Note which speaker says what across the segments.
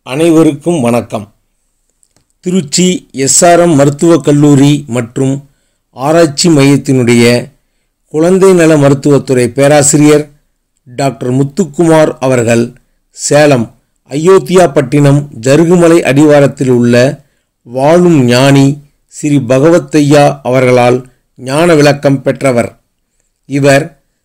Speaker 1: அனைவருக்கும் வணக்கம் திருச்சி எஸ்ஆர்எம் மருத்துவக் கல்லூரி மற்றும் ஆராய்ச்சி மையத்தினுடைய குழந்தை நல மருத்துவத்துறை பேராசிரியர் டாக்டர் முத்துக்குமார் அவர்கள் சேலம் அயோத்தியாப்பட்டினம் ஜருகுமலை அடிவாரத்தில் உள்ள வாழும் ஞானி ஸ்ரீ பகவத்தையா அவர்களால் ஞான விளக்கம் பெற்றவர் இவர்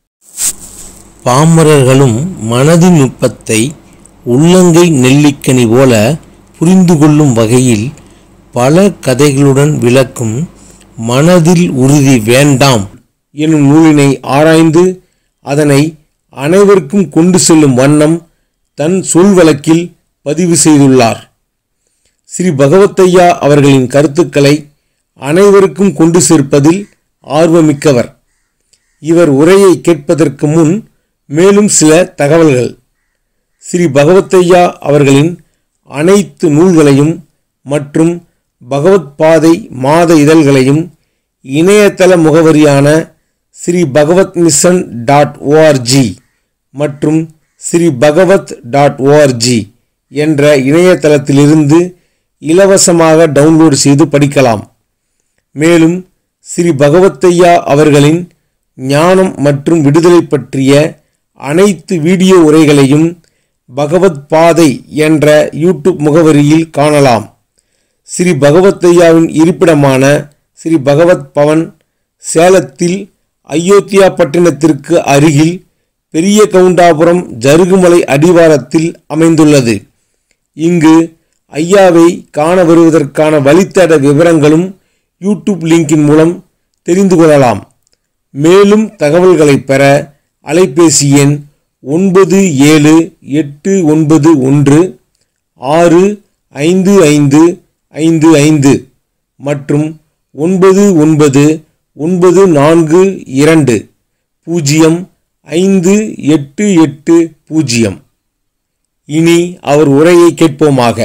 Speaker 1: பாமரர்களும் மனதின் நுட்பத்தை உள்ளங்கை நெல்லிக்கனி போல புரிந்து கொள்ளும் வகையில் பல கதைகளுடன் விளக்கும் மனதில் உறுதி வேண்டாம் எனும் நூலினை ஆராய்ந்து அதனை அனைவருக்கும் கொண்டு செல்லும் வண்ணம் தன் சொல் வழக்கில் பதிவு செய்துள்ளார் ஸ்ரீ பகவத்தையா அவர்களின் கருத்துக்களை அனைவருக்கும் கொண்டு சேர்ப்பதில் ஆர்வமிக்கவர் இவர் உரையை கேட்பதற்கு முன் மேலும் சில தகவல்கள் ஸ்ரீ பகவத்தையா அவர்களின் அனைத்து நூல்களையும் மற்றும் பகவத் பாதை மாத இதழ்களையும் இணையதள முகவரியான ஸ்ரீ பகவத் மிஷன் டாட் ஓஆர்ஜி மற்றும் ஸ்ரீ பகவத் டாட் ஓஆர்ஜி என்ற இணையதளத்திலிருந்து இலவசமாக டவுன்லோட் செய்து படிக்கலாம் மேலும் ஸ்ரீ பகவத்தையா அவர்களின் ஞானம் மற்றும் விடுதலை பற்றிய அனைத்து வீடியோ உரைகளையும் பகவத் பாதை என்ற யூடியூப் முகவரியில் காணலாம் ஸ்ரீ பகவத்தையாவின் இருப்பிடமான ஸ்ரீ பகவத் பவன் சேலத்தில் அயோத்தியா பட்டினத்திற்கு அருகில் பெரிய கவுண்டாபுரம் ஜருகுமலை அடிவாரத்தில் அமைந்துள்ளது இங்கு ஐயாவை காண வருவதற்கான வழித்தட விவரங்களும் யூடியூப் லிங்கின் மூலம் தெரிந்து கொள்ளலாம் மேலும் தகவல்களை பெற அலைபேசி எண் ஒன்பது ஏழு எட்டு ஒன்பது ஒன்று ஆறு ஐந்து ஐந்து ஐந்து ஐந்து மற்றும் ஒன்பது ஒன்பது ஒன்பது நான்கு இரண்டு பூஜ்ஜியம் ஐந்து எட்டு எட்டு பூஜ்ஜியம் இனி அவர் உரையை கேட்போமாக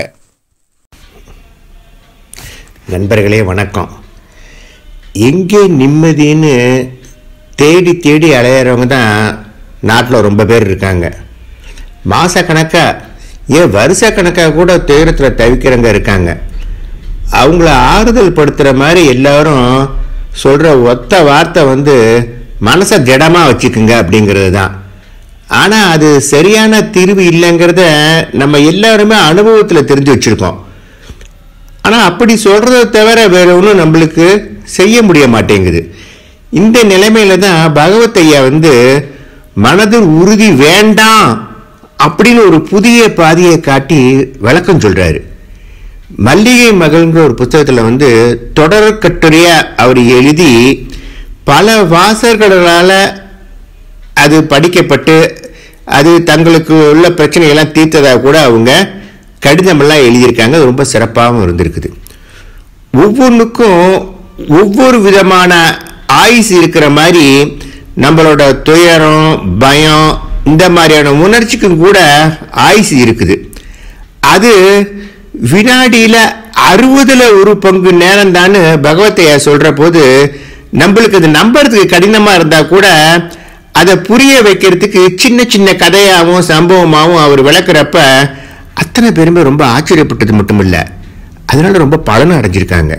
Speaker 2: நண்பர்களே வணக்கம் எங்கே நிம்மதின்னு தேடி தேடி அலையிறவங்க தான் நாட்டில் ரொம்ப பேர் இருக்காங்க மாதக்கணக்காக ஏன் வருஷ கணக்காக கூட துயரத்தில் தவிக்கிறவங்க இருக்காங்க அவங்கள ஆறுதல் படுத்துகிற மாதிரி எல்லாரும் சொல்கிற ஒத்த வார்த்தை வந்து மனசை திடமாக வச்சுக்குங்க அப்படிங்கிறது தான் ஆனால் அது சரியான தீர்வு இல்லைங்கிறத நம்ம எல்லாருமே அனுபவத்தில் தெரிஞ்சு வச்சுருக்கோம் ஆனால் அப்படி சொல்கிறத தவிர வேற ஒன்றும் நம்மளுக்கு செய்ய முடிய மாட்டேங்குது இந்த நிலைமையில தான் பகவத் ஐயா வந்து மனதில் உறுதி வேண்டாம் அப்படின்னு ஒரு புதிய பாதையை காட்டி விளக்கம் சொல்றாரு மல்லிகை மகள்ங்கிற ஒரு புத்தகத்தில் வந்து தொடர் கட்டுரையா அவர் எழுதி பல வாசகர்களால் அது படிக்கப்பட்டு அது தங்களுக்கு உள்ள பிரச்சனையெல்லாம் தீர்த்ததாக கூட அவங்க கடிதமெல்லாம் எழுதியிருக்காங்க அது ரொம்ப சிறப்பாகவும் இருந்திருக்குது ஒவ்வொன்றுக்கும் ஒவ்வொரு விதமான ஆயுசு இருக்கிற மாதிரி நம்மளோட துயரம் பயம் இந்த மாதிரியான உணர்ச்சிக்கும் கூட ஆயுசு இருக்குது அது வினாடியில் அறுபதுல ஒரு பங்கு நேரம் தான் பகவத்தையா சொல்ற போது நம்மளுக்கு அது நம்புறதுக்கு கடினமாக இருந்தால் கூட அதை புரிய வைக்கிறதுக்கு சின்ன சின்ன கதையாகவும் சம்பவமாகவும் அவர் விளக்குறப்ப அத்தனை பேருமே ரொம்ப ஆச்சரியப்பட்டது மட்டும் இல்லை அதனால ரொம்ப பலனும் அடைஞ்சிருக்காங்க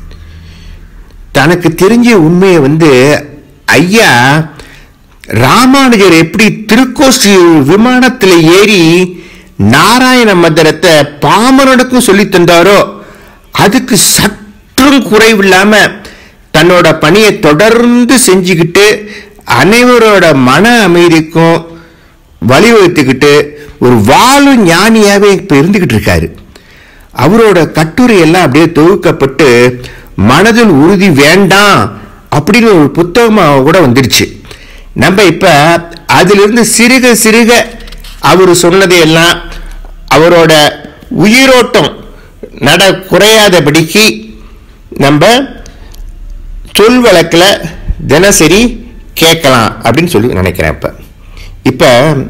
Speaker 2: தனக்கு தெரிஞ்ச உண்மையை வந்து ஐயா ராமானுஜர் எப்படி திருக்கோஷ்டி விமானத்தில் ஏறி நாராயண மந்திரத்தை பாமரனுக்கும் சொல்லி தந்தாரோ அதுக்கு சற்றும் குறைவில்லாம தன்னோட பணியை தொடர்ந்து செஞ்சுக்கிட்டு அனைவரோட மன அமைதிக்கும் வழிவகுத்துக்கிட்டு ஒரு வாழும் ஞானியாவே இப்ப இருந்துகிட்டு இருக்காரு அவரோட கட்டுரை எல்லாம் அப்படியே தொகுக்கப்பட்டு மனதில் உறுதி வேண்டாம் அப்படின்னு ஒரு புத்தகமாக கூட வந்துடுச்சு நம்ம இப்ப அதிலிருந்து சிறுக சிறுக அவர் சொன்னதையெல்லாம் அவரோட உயிரோட்டம் நட குறையாதபடிக்கு நம்ம சொல் வழக்கில் தினசரி கேட்கலாம் அப்படின்னு சொல்லி நினைக்கிறேன் இப்போ இப்போ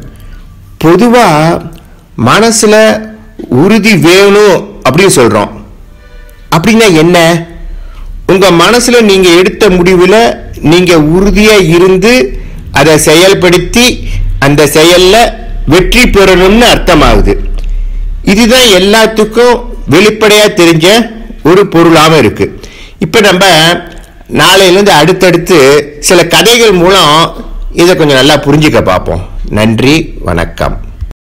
Speaker 2: பொதுவாக மனசில் உறுதி வேணும் அப்படின்னு சொல்கிறோம் அப்படின்னா என்ன உங்கள் மனசில் நீங்கள் எடுத்த முடிவில் நீங்கள் உறுதியாக இருந்து அதை செயல்படுத்தி அந்த செயலில் வெற்றி பெறணும்னு அர்த்தமாகுது இதுதான் எல்லாத்துக்கும் வெளிப்படையா தெரிஞ்ச ஒரு பொருளாம இருக்கு இப்ப நம்ம நாளையிலேருந்து அடுத்தடுத்து சில கதைகள் மூலம் இதை கொஞ்சம் நல்லா புரிஞ்சுக்க பார்ப்போம் நன்றி வணக்கம்